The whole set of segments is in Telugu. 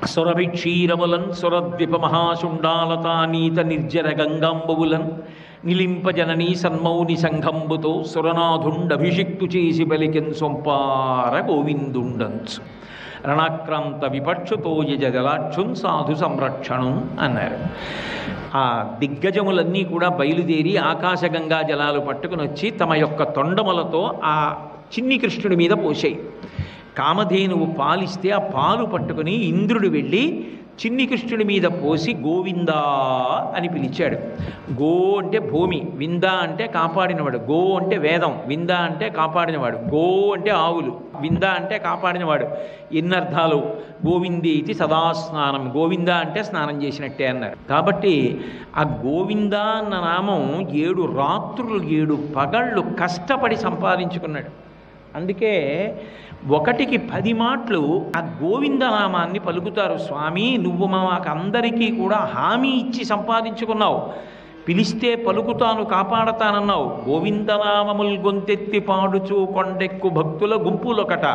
సురభిక్షీరములన్ సురద్విప మహాశుండాలతానీత నిర్జర గంగాంబువులన్ నిలింపజననీ సన్మౌని సంఘంబుతో సురనాథుండభిషిక్తు చేసి బలికెన్ సొంపార గోవిందుండంచు రణాక్రాంత విపక్షుతో యజలాక్షున్ సాధు సంరక్షణం అన్నారు ఆ దిగ్గజములన్నీ కూడా బయలుదేరి ఆకాశగంగా జలాలు పట్టుకుని వచ్చి తమ యొక్క తొండములతో ఆ చిన్ని కృష్ణుడి మీద పోసాయి కామధేనువు పాలిస్తే ఆ పాలు పట్టుకుని ఇంద్రుడు వెళ్ళి చిన్ని కృష్ణుడి మీద పోసి గోవిందా అని పిలిచాడు గో అంటే భూమి విందా అంటే కాపాడినవాడు గో అంటే వేదం విందా అంటే కాపాడినవాడు గో అంటే ఆవులు విందా అంటే కాపాడినవాడు ఎన్నర్థాలు గోవిందే ఇది సదా స్నానం గోవింద అంటే స్నానం చేసినట్టే అన్నారు కాబట్టి ఆ గోవింద అన్న నామం ఏడు రాత్రులు ఏడు పగళ్ళు కష్టపడి సంపాదించుకున్నాడు అందుకే ఒకటికి పది మాటలు ఆ గోవిందనామాన్ని పలుకుతారు స్వామి నువ్వు మాకు అందరికీ కూడా హామీ ఇచ్చి సంపాదించుకున్నావు పిలిస్తే పలుకుతాను కాపాడతానన్నావు గోవిందనామముల్ గొంతెత్తి పాడుచు కొండెక్కు భక్తుల గుంపులొకట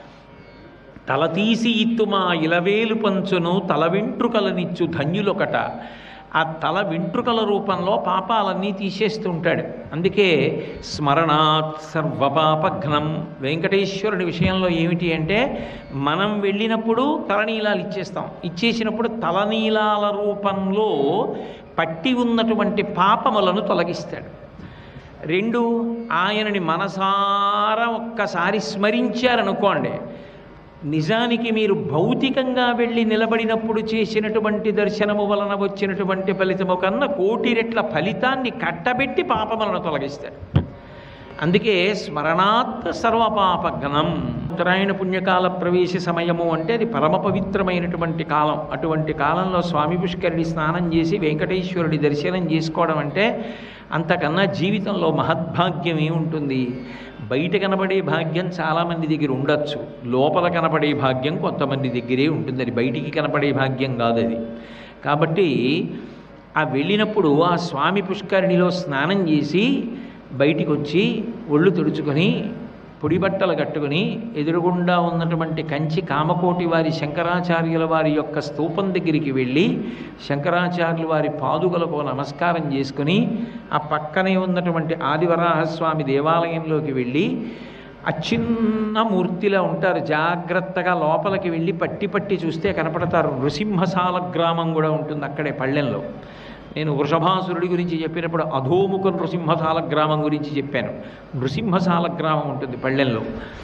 తల తీసి ఇత్తుమా ఇలవేలు పంచును తల వెంట్రుకలనిచ్చు ధన్యులొకట ఆ తల వెంట్రుకల రూపంలో పాపాలన్నీ తీసేస్తుంటాడు అందుకే స్మరణాత్ సర్వపాపఘ్నం వెంకటేశ్వరుడి విషయంలో ఏమిటి అంటే మనం వెళ్ళినప్పుడు తలనీలాలు ఇచ్చేస్తాం ఇచ్చేసినప్పుడు తలనీలాల రూపంలో పట్టి ఉన్నటువంటి పాపములను తొలగిస్తాడు రెండు ఆయనని మనసారా ఒక్కసారి స్మరించారనుకోండి నిజానికి మీరు భౌతికంగా వెళ్ళి నిలబడినప్పుడు చేసినటువంటి దర్శనము వలన వచ్చినటువంటి ఫలితము కన్నా కోటి రెట్ల ఫలితాన్ని కట్టబెట్టి పాపములను తొలగిస్తాడు అందుకే స్మరణాత్ సర్వపాపఘ్నం ఉత్తరాయణ పుణ్యకాల ప్రవేశ సమయము అంటే అది పరమ పవిత్రమైనటువంటి కాలం అటువంటి కాలంలో స్వామి పుష్కరుడి స్నానం చేసి వెంకటేశ్వరుడి దర్శనం చేసుకోవడం అంటే అంతకన్నా జీవితంలో మహద్భాగ్యం ఏముంటుంది బయట కనబడే భాగ్యం చాలామంది దగ్గర ఉండొచ్చు లోపల కనబడే భాగ్యం కొంతమంది దగ్గరే ఉంటుంది అది బయటికి కనబడే భాగ్యం కాదు అది కాబట్టి ఆ వెళ్ళినప్పుడు ఆ స్వామి పుష్కరిణిలో స్నానం చేసి బయటికి వచ్చి ఒళ్ళు తుడుచుకొని పొడి బట్టలు కట్టుకుని ఎదురుగుండా ఉన్నటువంటి కంచి కామకోటి వారి శంకరాచార్యుల వారి యొక్క స్తూపం దగ్గరికి వెళ్ళి శంకరాచార్యుల వారి పాదుకలకు నమస్కారం చేసుకుని ఆ పక్కనే ఉన్నటువంటి ఆదివరాహస్వామి దేవాలయంలోకి వెళ్ళి ఆ చిన్న మూర్తిలా ఉంటారు జాగ్రత్తగా లోపలికి వెళ్ళి పట్టి పట్టి చూస్తే కనపడతారు నృసింహశాల గ్రామం కూడా ఉంటుంది అక్కడే పళ్ళెంలో నేను వృషభాసురుడి గురించి చెప్పినప్పుడు అధోముఖ నృసింహశాల గ్రామం గురించి చెప్పాను నృసింహశాల గ్రామం ఉంటుంది పళ్ళెంలో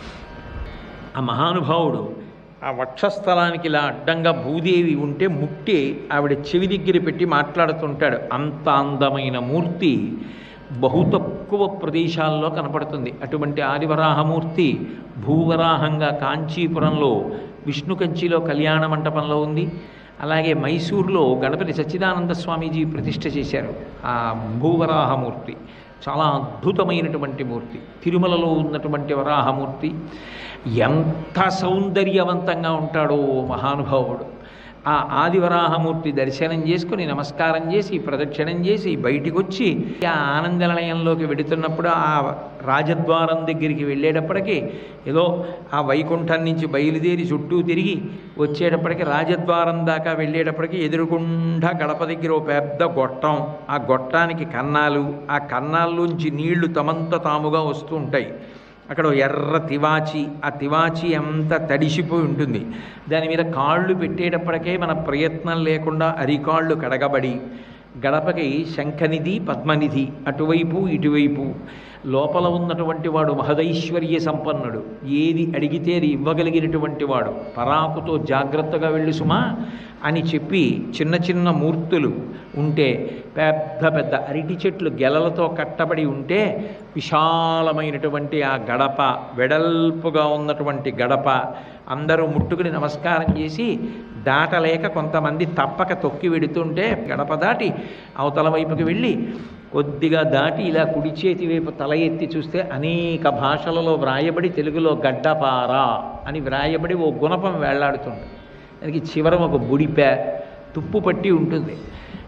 ఆ మహానుభావుడు ఆ వక్షస్థలానికి ఇలా అడ్డంగా భూదేవి ఉంటే ముట్టి ఆవిడ చెవి దగ్గర పెట్టి మాట్లాడుతుంటాడు అంత అందమైన మూర్తి బహు తక్కువ ప్రదేశాల్లో కనపడుతుంది అటువంటి ఆదివరాహమూర్తి భూవరాహంగా కాంచీపురంలో విష్ణు కంచిలో కళ్యాణ మంటపంలో ఉంది అలాగే మైసూరులో గణపతి సచ్చిదానంద స్వామీజీ ప్రతిష్ఠ చేశారు ఆ భూవరాహమూర్తి చాలా అద్భుతమైనటువంటి మూర్తి తిరుమలలో ఉన్నటువంటి వరాహమూర్తి ఎంత సౌందర్యవంతంగా ఉంటాడో మహానుభావుడు ఆ ఆదివరాహమూర్తి దర్శనం చేసుకుని నమస్కారం చేసి ప్రదక్షిణం చేసి బయటికి వచ్చి ఆ ఆనందనిలయంలోకి వెడుతున్నప్పుడు ఆ రాజద్వారం దగ్గరికి వెళ్ళేటప్పటికి ఏదో ఆ వైకుంఠం నుంచి బయలుదేరి చుట్టూ తిరిగి వచ్చేటప్పటికి రాజద్వారం దాకా వెళ్ళేటప్పటికి ఎదురుకుండా గడప దగ్గర ఓ పెద్ద గొట్టం ఆ గొట్టానికి కన్నాలు ఆ కన్నాల్లోంచి నీళ్లు తమంత తాముగా వస్తూ ఉంటాయి అక్కడ ఓ ఎర్ర తివాచి ఆ తివాచి అంతా తడిసిపోయి ఉంటుంది దాని మీద కాళ్ళు పెట్టేటప్పటికే మన ప్రయత్నం లేకుండా అరికాళ్ళు కడగబడి గడపకి శంఖనిధి పద్మనిధి అటువైపు ఇటువైపు లోపల ఉన్నటువంటి వాడు మహదైశ్వర్య సంపన్నుడు ఏది అడిగితే అది ఇవ్వగలిగినటువంటి వాడు పరాకుతో జాగ్రత్తగా వెళ్ళి సుమా అని చెప్పి చిన్న చిన్న మూర్తులు ఉంటే పెద్ద పెద్ద అరటి చెట్లు గెలలతో కట్టబడి ఉంటే విశాలమైనటువంటి ఆ గడప వెడల్పుగా ఉన్నటువంటి గడప అందరూ ముట్టుకుని నమస్కారం చేసి దాటలేక కొంతమంది తప్పక తొక్కి వెడుతుంటే గడప దాటి అవతల వైపుకి వెళ్ళి కొద్దిగా దాటి ఇలా కుడి చేతి వైపు తల ఎత్తి చూస్తే అనేక భాషలలో వ్రాయబడి తెలుగులో గడ్డపార అని వ్రాయబడి ఓ గుణపం వేళ్లాడుతుంది దానికి చివరం ఒక బుడిపే తుప్పు పట్టి ఉంటుంది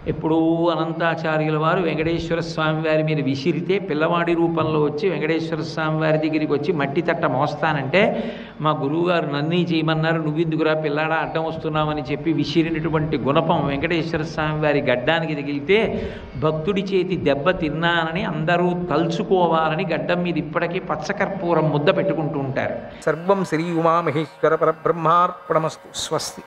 ఎప్పుడూ అనంతాచార్యుల వారు వెంకటేశ్వర స్వామి వారి మీద విసిరితే పిల్లవాడి రూపంలో వచ్చి వెంకటేశ్వర స్వామి వారి దగ్గరికి వచ్చి మట్టి తట్ట మోస్తానంటే మా గురువుగారు నన్నీ చేయమన్నారు నువ్వెందుకురా పిల్లాడా అడ్డం వస్తున్నామని చెప్పి విసిరినటువంటి గుణపం వెంకటేశ్వర స్వామి వారి గడ్డానికి తగిలితే భక్తుడి చేతి దెబ్బ తిన్నానని అందరూ తలుచుకోవాలని గడ్డం మీద ఇప్పటికీ పచ్చకర్పూరం ముద్ద పెట్టుకుంటూ ఉంటారు సర్వం శ్రీ ఉమామహేశ్వర పరబ్రహ్మార్పణమస్తు స్వస్తి